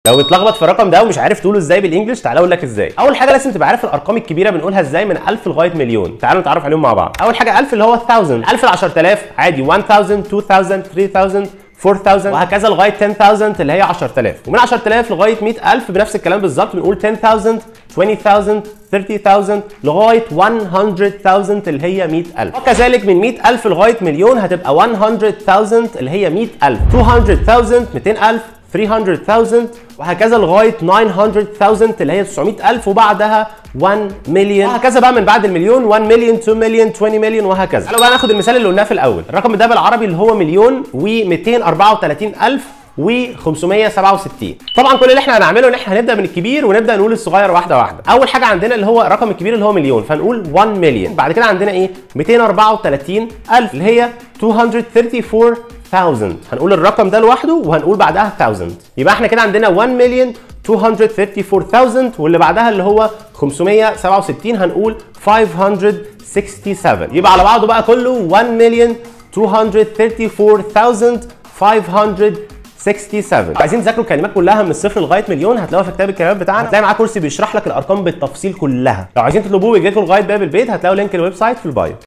لو اتلخبط في الرقم ده ومش عارف تقوله ازاي بالانجلش تعالى اقول لك ازاي اول حاجه لازم تبقى عارف الارقام الكبيره بنقولها ازاي من 1000 لغايه مليون تعالوا نتعرف عليهم مع بعض اول حاجه 1000 اللي هو 1000 1000 ل 10000 عادي 1000 2000 3000 4000 وهكذا لغايه 10000 اللي هي 10000 ومن 10000 لغايه 100000 بنفس الكلام بالظبط بنقول 10000 20000 30000 لغايه 100000 اللي هي 100000 وكذلك من 100000 لغايه مليون هتبقى 100000 اللي هي 100000 200000 200000 300,000 وهكذا لغايه 900,000 اللي هي 900,000 وبعدها 1 مليون وهكذا بقى من بعد المليون 1 مليون 2 مليون 20 مليون وهكذا تعالوا بقى ناخد المثال اللي قلناه في الاول الرقم ده بالعربي اللي هو مليون و234,000 و567 طبعا كل اللي احنا هنعمله ان احنا هنبدا من الكبير ونبدا نقول الصغير واحده واحده اول حاجه عندنا اللي هو الرقم الكبير اللي هو مليون فنقول 1 مليون بعد كده عندنا ايه 234000 اللي هي 234 1000 هنقول الرقم ده لوحده وهنقول بعدها 1000 يبقى احنا كده عندنا 1 مليون 234000 واللي بعدها اللي هو 567 هنقول 567 يبقى على بعضه بقى كله 1 مليون 234567 عايزين تذاكروا الكلمات كلها من الصفر لغايه مليون هتلاقوها في كتاب الكلمات بتاعنا هتلاقي معاه كورس بيشرح لك الارقام بالتفصيل كلها لو عايزين تطلبوه ويجي لكم لغايه باب البيت هتلاقوا لينك الويب سايت في البايو